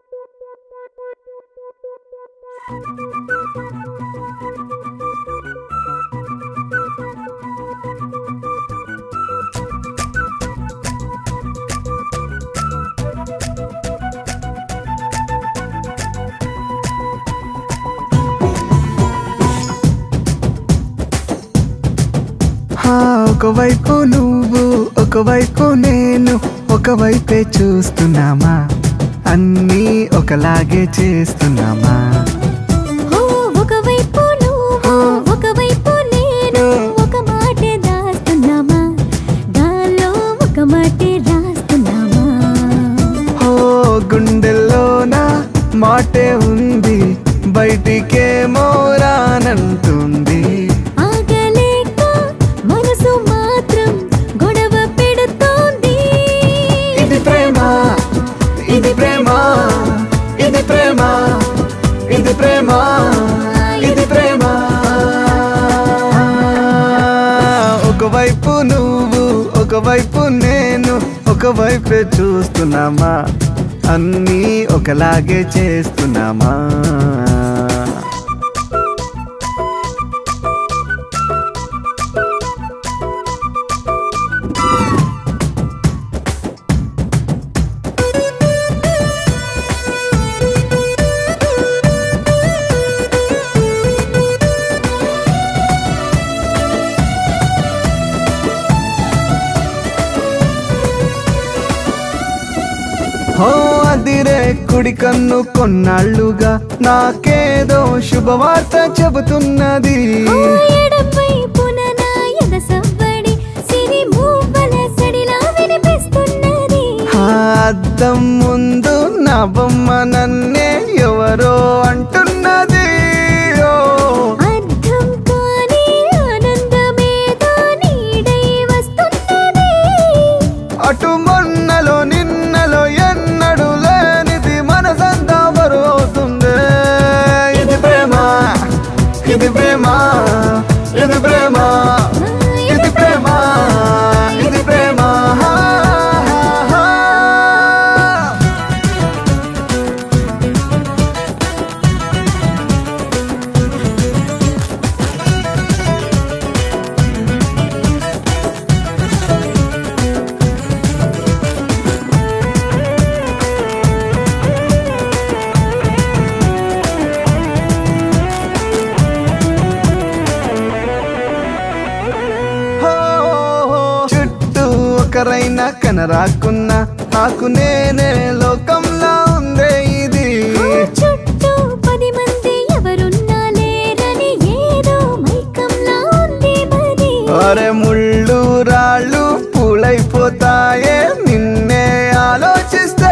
హా, ఒకవైపు నువ్వు ఒకవైపు నేను ఒకవైపే చూస్తున్నామా అన్నీ ఒకలాగే చేస్తున్నామా ఓ ఒకవైపు నువ్వు ఒకవైపు నేను ఒక మాటే దాస్తున్నామా గాల్లో ఒక మాటే రాస్తున్నామా ఓ గుండెల్లోన మాటే ఉంది బయటికేమో రానంటుంది ఆగలేక మనసు మాత్రం గొడవ పెడుతోంది ఇది ప్రేమ ఇది ప్రేమ ఇది ప్రేమ ఇది ప్రేమ ఇది ప్రేమ ఒకవైపు నువ్వు ఒకవైపు నేను ఒకవైపే చూస్తున్నామా అన్నీ ఒకలాగే చేస్తున్నామా హో అదిరే కుడి కన్ను కొన్నాళ్ళుగా నాకేదో శుభవార్త చెబుతున్నది ఓ ఎడమవైపున నా ఎద సవ్వడి సిరి మూవల సడిలా వినిపిస్తున్నది ఆ అద్దం ముందు నా బొమ్మ నన్నే ఎవరో అంటున్నది ఓ అర్థం కాని ఆనందమేదో నీడై వస్తున్నది అటు మొన్నలో నిన్నలో ఎన్నడు లేనిది మనసంతా బరువుతుంది ఇది ప్రేమ ఇది ప్రేమ ఇది ప్రేమ ఇది ప్రేమ ఇది ప్రేమ హో, చుట్టూ ఒకరైనా కనరాకున్నా నాకు నేనే లోకంలో ఉందే ఇది ఓ చుట్టూ పది మంది ఎవరున్నా లేరని ఏదో మైకంలా ఉంది మరి అరే ముళ్ళు రాళ్ళు పూలైపోతాయే నిన్నే ఆలోచిస్తే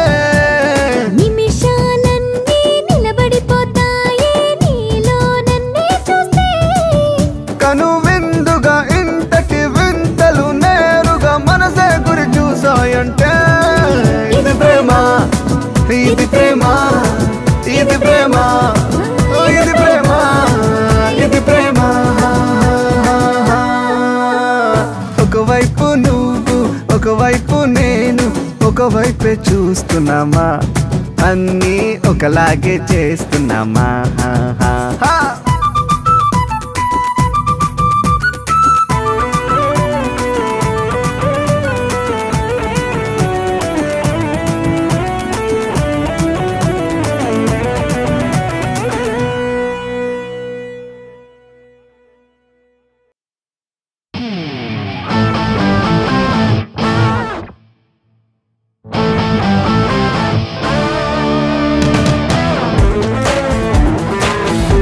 నిమిషాలన్నీ నిలబడిపోతాయే నీలో నన్నే చూస్తే కను విందుగా ఇంతటి వింతలు నేరుగా మనసే గురి చూసాయంటే ఇది ప్రేమ ఇది ప్రేమ ఇది ప్రేమ ఇది ప్రేమ ఇది ప్రేమ ఒకవైపు నువ్వు ఒకవైపు నేను ఒకవైపే చూస్తున్నామా అన్నీ ఒకలాగే చేస్తున్నామా హా, హా, హా. ఓ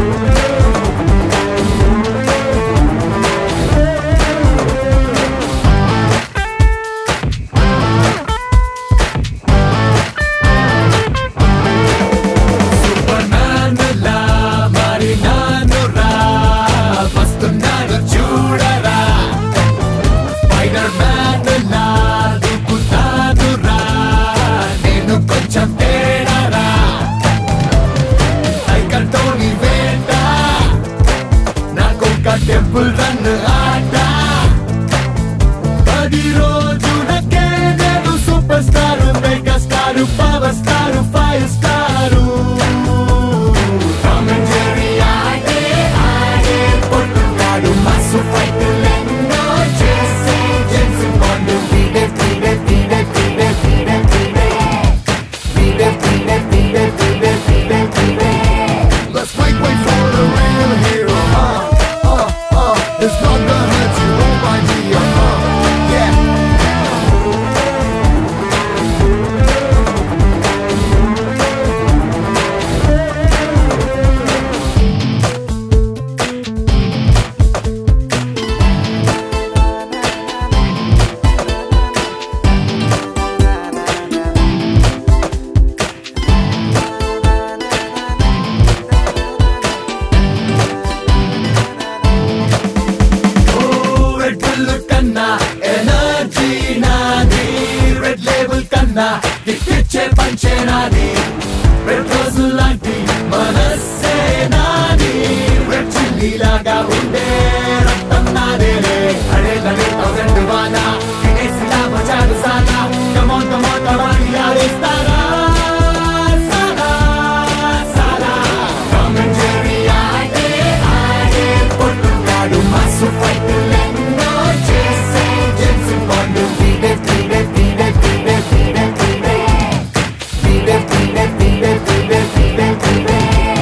తెచ్చే పంచే నాది రెడ్ రోజు లాంటి మనస్సే నాది రెడ్ చిల్లీలాగా ఉండే రక్తం నాదేలే అడే లడే థౌసండ్ వాలా తినేసిలా మజాడు సాలా కమోన్ కమోన్ కమాని ఆడేస్తారా సాలా సాలా Tom and Jerry ఆడే ఆడే పొట్టుగాడు మాసు ఫైట్లెన్నో చేసే జేమ్స్ బాండ్ వీడే వీడే వీడే వీడే వీడే వీడే వీడే వీడే వీడే వీడే వీడే వీడే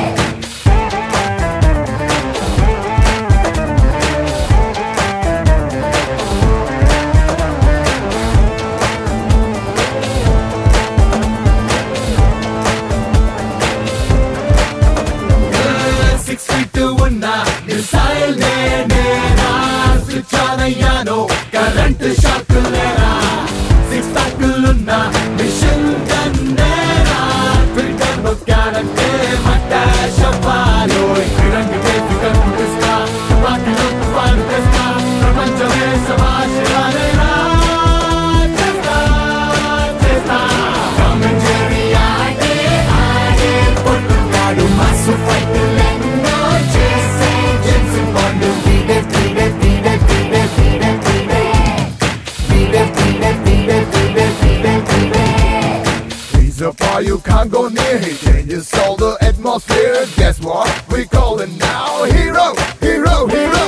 సిక్స్ ఫీట్ ఉన్నా మిసైల్ నేనేనా స్విచ్ ఆన్ అయ్యాను కరెంట్ షాక్ లేరా సిక్స్ ప్యాకులున్నా మిషన్ గన్నేరా ట్విట్టర్ నొక్కానంటే మట్టాష్ అవ్వాలి ఫిరంగితే ఫిగర్ పుట్టిస్తా వాటిలో తుఫాను తెస్తా ప్రపంచమే సమాచారేనా చేస్తా చేస్తా Tom and Jerry ఆడే ఆడే పొట్టుగాడు మాసు ఫైట్లెన్నో చేసే జేమ్స్ బాండ్ వీడే వీడే వీడే వీడే వీడే వీడే వీడే వీడే వీడే వీడే వీడే వీడే He's a fire you can't go near. He changes all the atmosphere. Guess what? We call him now hero, hero, hero.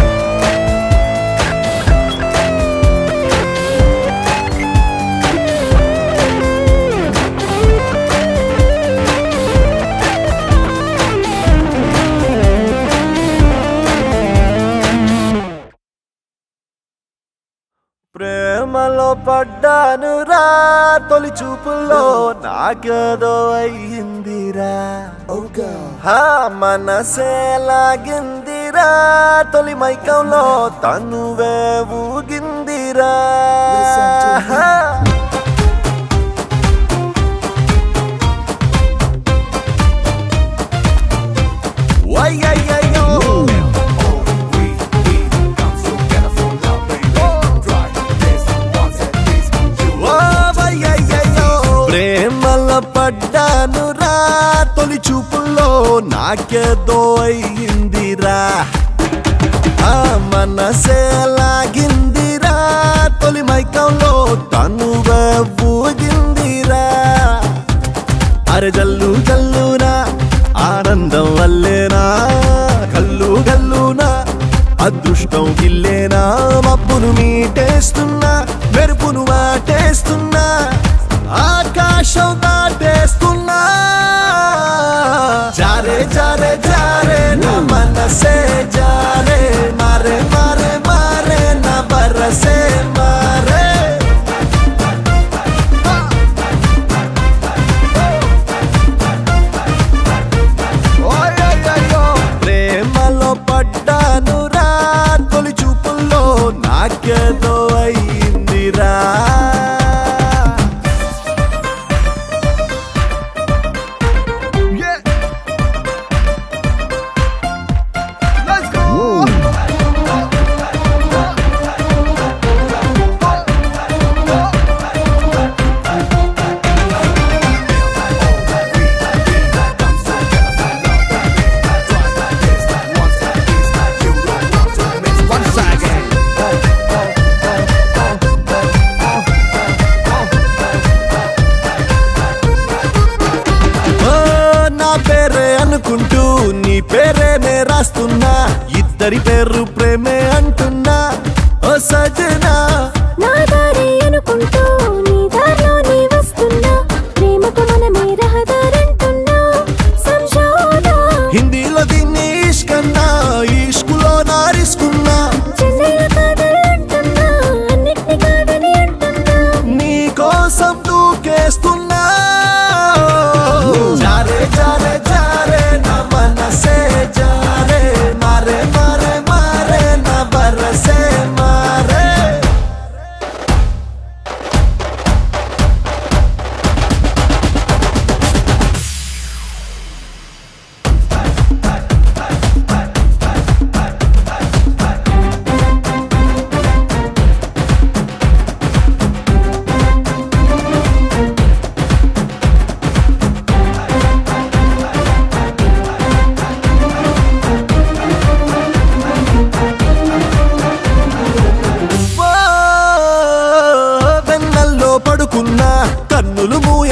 ప్రేమలో పడ్డాను రా తొలి చూపుల్లో నాకేదో అయ్యిందిరా హా మనసే లాగిందిరా తొలి మైకంలో తనువే ఊగిందిరా హా. వయ్యయ్యయ్యో. ఓ వయ్యయ్యయ్యో. ప్రేమలో పడ్డాను రా తొలి చూపుల్లో నాకేదో అయ్యిందిరా ఆ మనసే లాగిందిరా తొలి మైకంలో తను ఊగిందిరా అరే జల్లు జల్లునా ఆనందం వల్లేనా కల్లు గల్లునా అదృష్టం గిల్లేనా మబ్బును మీటేస్తున్నా మెరుపును వాటేస్తున్నా ఆకాశం దాటేస్తున్నా జారే జారే జారే నా మనసే జారే మారే మారే మారే నా బరసే మారే ప్రేమలో పడ్డాను రా తొలి చూపుల్లో నాకేదో అయిందిరా Yeah. Let's go. Once again. ఓ, నా పేరే అనుకుంటూ నీ పేరేనే రాస్తున్నా ఇద్దరి పేరు ప్రేమే అంటున్నా ఓ సజనా నా దారి అనుకుంటూ నీ దారిలో నీ వస్తున్నా ప్రేమకు మనమే రహదారంటున్నా సంశోధన హిందీలో దీన్ని ఇష్కన్నా ఇష్కులో నారిస్కున్నా చెన్నైలో కాదలంటున్నా అన్నిటిని కాదని అంటున్నా నీ కోసం దూకేస్తున్నా జారే జారే జారే నా మనసే జారే మారే మారే మారే నా బరసే మారే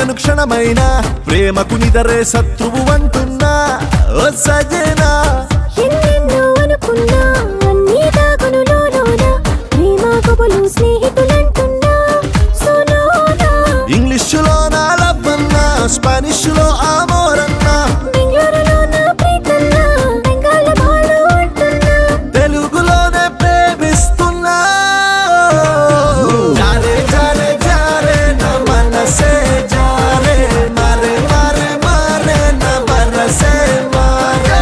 అనుక్షణమైన ప్రేమకు నిదరే శత్రువు అంటున్నా ఓ సజనా ఎన్నెన్నో అనుకున్నా అన్నీ దాగును లోలోన ప్రేమ కబులు స్నేహితులంటున్నా సోలోనా ఇంగ్లీషులో నా లవ్వన్నా స్పానిష్ లో ఆమోరన్నా బెంగళూరులో నా ప్రీతన్నా బెంగాల్ బాలు అంటున్నా తెలుగులోనే ప్రేమిస్తున్నా జారే జారే జారే నా మనసే జారే మారే మారే మారే నా మనసే మారే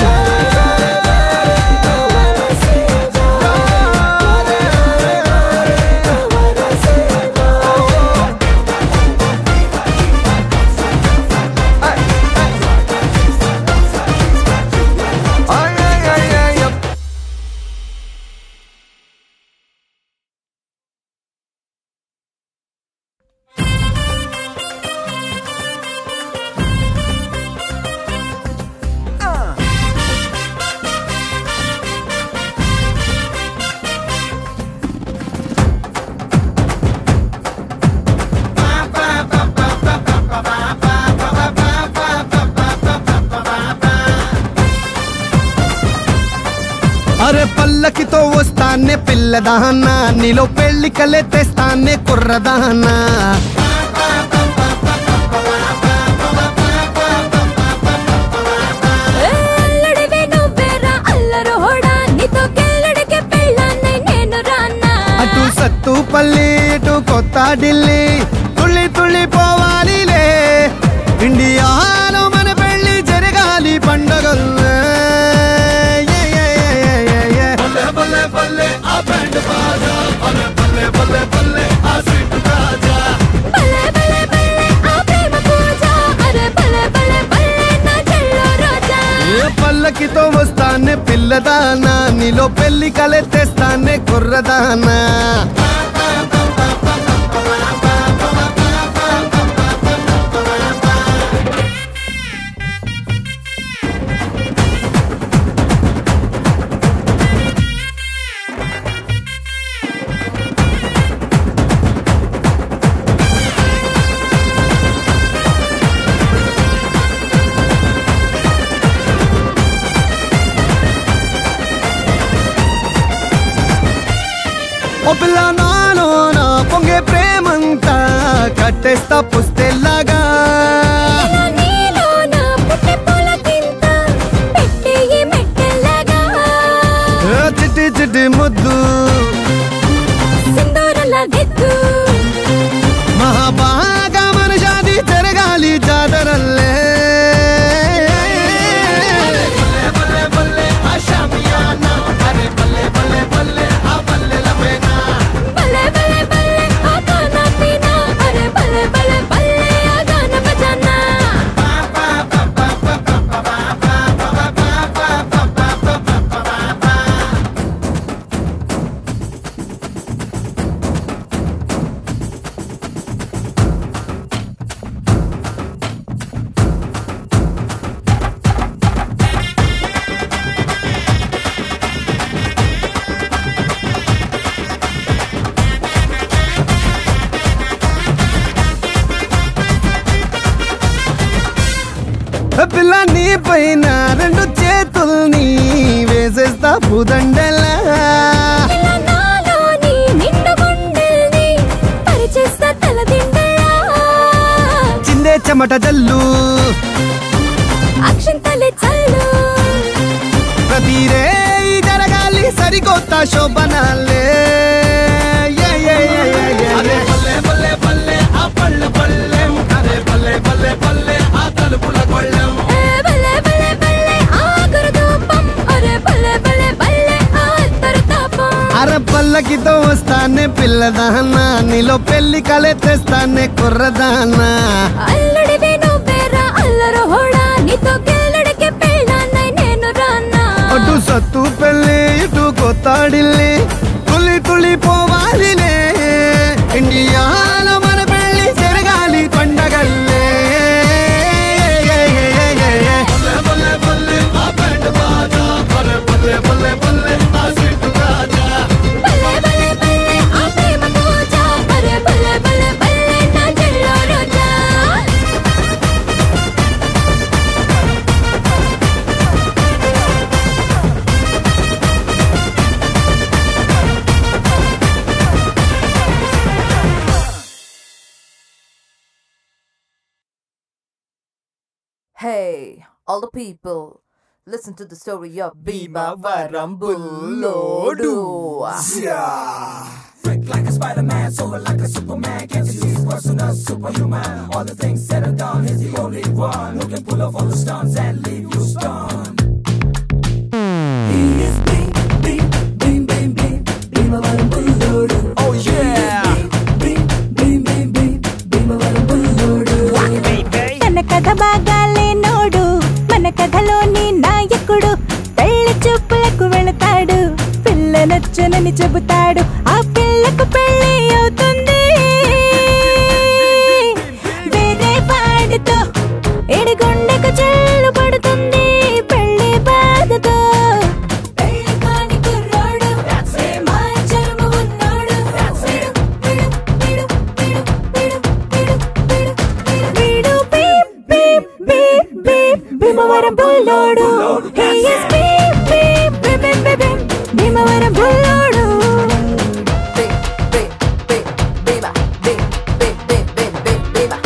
Ay, ay, ay, ay, ay. అరే పల్లకితో వస్తానే పిల్లదానా నీలో పెళ్లి కలే తెస్తానే కుర్రదానా అల్లడివే నువ్వేరా అల్లరోడా నీతో గెల్లడికి పెళ్ళాన్నై నేను రానా అటు సత్తుపల్లి ఇటు కొత్త ఢిల్లీ తుళ్ళి తుళ్ళి పోవాలిలే ఇండియాలో మన పెళ్లి జరగాలి పండగలు బల్లే బల్లే బల్లే ఆ బ్యాండ్ బాజా బల్లే బల్లే బల్లే బల్లే ఆ స్వీట్ రాజా భలే భలే భలే ఆ ప్రేమ పూజ అరే భలే భలే భలే నా చెల్లో రోజా ఏ పల్లకితో వస్తానే పిల్లదానా నీలో పెళ్లి కలే తెస్తానే కుర్రదానా ఓ పిల్ల నాలో నా పొంగే ప్రేమంతా కట్టేస్తా పుస్తెల్లాగా ఇలా నీలో నా పుట్టె పూల తింత పెట్టే ఈ మెట్టెలాగా ఏ చిట్టి చిట్టి ముద్దు సింధూరలా దిద్దు మహాబాగా మన షాది జరగాలి జాతరల్లే బల్లే బల్లే ఆ షామియానా అరే బల్లే బల్లే బల్లే ఆ బల్లెల పేనా భలే భలే భలే ఆ గానా పీనా అరే భలే భలే భలే ఆ గానా బజానా ఏ పిల్ల నీ పైన రెండు చేతుల్ని వేసేస్తా భూదండలా ఇలా నాలోని నిండు గుండెల్ని పరిచేస్తా తలదిండలా చిందే చెమట జల్లు అక్షంతలే చల్లు ప్రతి రే జరగాలి సరికొత్త శోభనాలే ఏ, ఏ, ఏ, ఏ, ఏ, అరే ఏ. బల్లే బల్లే బల్లే ఆ పళ్ళె పళ్ళెం అరే బల్లే బల్లే బల్లే ఆ తలుపుల కొళ్ళెం ఏ భలే భలే భలే ఆ గురుదూపం అరే భలే భలే భలే ఆ అత్తరు తాపం అర పల్లకితో వస్తానే పిల్లదానా నీలో పెళ్లి కలే తెస్తానే కుర్రదానా అల్లుడివి నువ్వేరా అల్లరు హోడా నీతో గెల్లడికి పెళ్ళాన్నై నేను రానా అటు సత్తు పెళ్ళి ఇటు కొత్తాడిల్లి తులి తులి పోవాలిలే ఇండియాలో మన పెళ్లి జరగాలి పండగల్లే ఏ, ఏ, ఏ, ఏ, ఏ. బల్లే బల్లే బల్లే ఆ బ్యాండ్ బాజా అరే బల్లే బల్లే బల్లే ఆ స్వీట్ రాజా భలే భలే భలే ఆ ప్రేమ పూజ అరే భలే భలే భలే నా చెల్లో రోజా Hey, all the people, listen to the story of Bima Varambullodu. Freak like a Spider-Man, solar like a Superman. Can't see his personal superhuman. All the things said and done, he's the only one who can pull off all the stunts and leave you stunned. He is beam, beam, beam, beam, beam, beam of a bullodu. Oh yeah. Beam, beam, beam, beam, beam of a bullodu. తన కథ బాగా లేనోడు మన కథలోని నాయకుడు పెళ్లి చూపులకు వెళతాడు పిల్ల నచ్చనని చెబుతాడు ఆ పిల్లకు పెళ్లి అవుతుంది వేరే వాడితో ఎడిగుండెకు చెల్లు పడుతుంది పెళ్లి బాధతో పెళ్లి కాని కుర్రోడు సమాచారము ఉన్నోడు వీడు, వీడు, వీడు, వీడు, వీడు, వీడు, వీడు, వీడు, beep, beep, beep, beep, Bhimavaram బుల్లోడు He is beep, beep, beep, beep, beep, beep, Bhimavaram బుల్లోడు Beep, beep, beep, Bima, beep, beep, beep, beep, beep, Bima.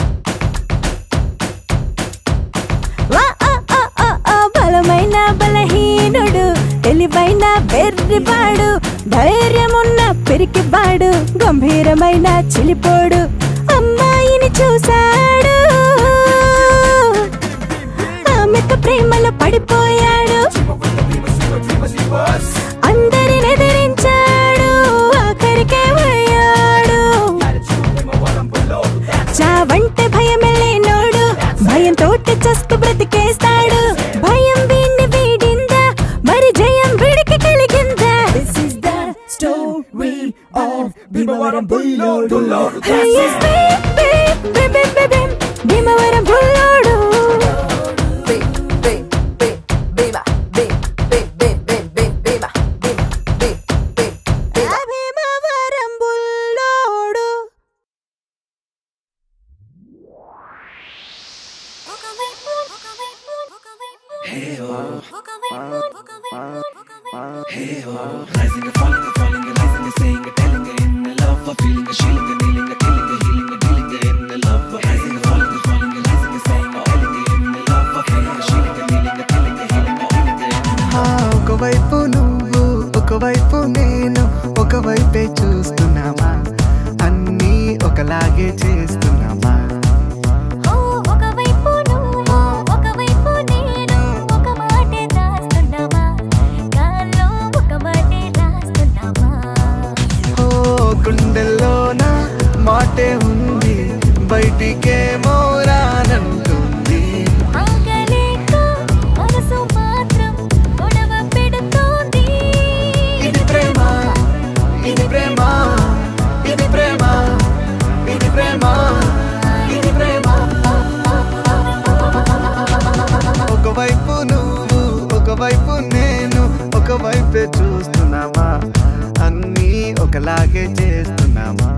వా, ఆ, ఆ, ఆ, ఆ, బలమైన బలహీనుడు తెలివైన వెర్రివాడు ధైర్యమున్న పెరికివాడు గంభీరమైన చిలిపోడు అమ్మాయిని చూశాడు ఆమెతో ప్రేమలో పడిపోయాడు అందరిని ఎదిరించాడు ఆఖరికే పోయాడు చావంటే భయమే లేనోడు భయంతో చస్తు బ్రతికేస్తాడు భయం వీణ్ణి వీడిందా మరి జయం వీడికి కలిగిందా this is the story of Bhimavaram బుల్లోడు He is beep, beep, beep, beep, beep, beep, Bhimavaram బుల్లోడు Beep, beep, beep, Bima, beep, beep, beep, beep, beep, Bima, Bima, beep, beep, Bima. Bhimavaram బుల్లోడు Rising and falling and falling and rising and saying and telling and in the love of feeling and shilling and kneeling and killing and healing and dealing and in the love of rising and falling and falling and rising and saying and telling and in the love of feeling and shilling and kneeling and killing and healing and dealing and in the ఆ, ఒకవైపు నువ్వు ఒకవైపు నేను ఒకవైపే చూస్తున్నామా అన్నీ ఒకలాగే చేస్తున్నామా ఒకవైపు నువ్వు ఒకవైపు నేను ఒక మాటే రాస్తున్నామా గాల్లో ఒక మాటే రాస్తున్నామా ఓ గుండెల్లోన మాటే ఉంది బయటికేమో రానంటుంది ఆగలేక మనసు మాత్రం గొడవ పెడుతోంది ఇది ప్రేమ ఇది ప్రేమ ఇది ప్రేమ ఇది ప్రేమ ఇది ప్రేమ ఒకవైపు నువ్వు ఒకవైపు నేను ఒకవైపే చూస్తున్నామా అన్నీ ఒకలాగే చేస్తున్నామా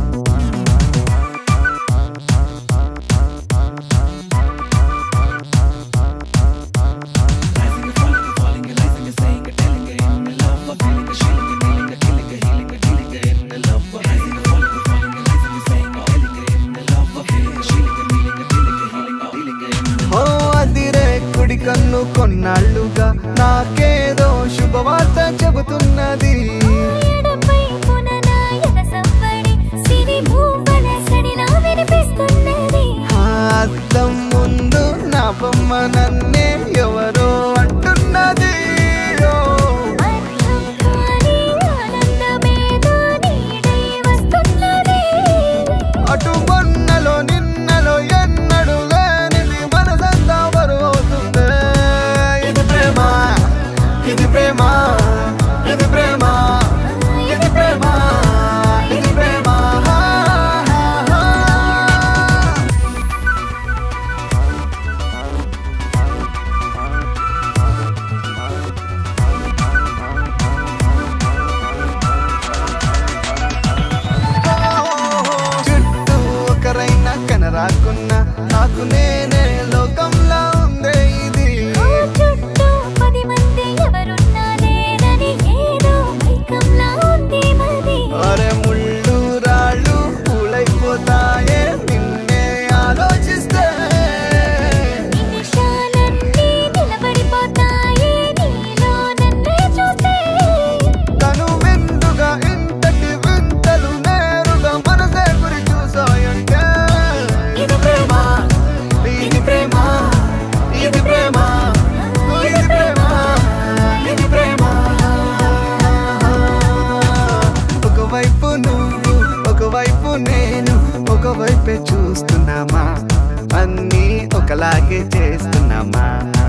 rising and falling and falling and rising and saying and telling and in the love of feeling and shilling and kneeling and killing and healing and dealing and in the love of rising and falling and falling and rising and saying and telling and in the love of feeling and shilling and kneeling and killing and healing and dealing and in the ఓ అదిరే కుడి కన్ను కొన్నాళ్ళుగా నాకేదో శుభవార్త చెబుతున్నది ఎడపై పుననాయక somebody సిరి భూవన సడిలా వినిపిస్తున్నది ఆ అద్దం ముందు నా బొమ్మ నన్నే ఎవరో అంటున్నది ఓ, అర్థం కాని ఆనందమేదో నీడై వస్తున్నది అటు మొన్నలో నిన్నలో ఎన్నడు లేనిది మనసంతా బరువవుతుంది ఇది ప్రేమ ఇది ప్రేమ ఇది ప్రేమ ఇది ప్రేమ ఇది ప్రేమ చుట్టూ ఒకరైనా కనరాకున్నా నాకు నేనే లోకంలా ఉందే ఇది ఆ చుట్టూ పది మంది ఎవరున్నారేనని ఏదో మైకంలా ఉంది మది అరే ముళ్ళు రాళ్ళు పూలైపోతాయే నిన్నే ఆలోచిస్తే నిమిషాల ఒకలాగే చేస్తున్నామా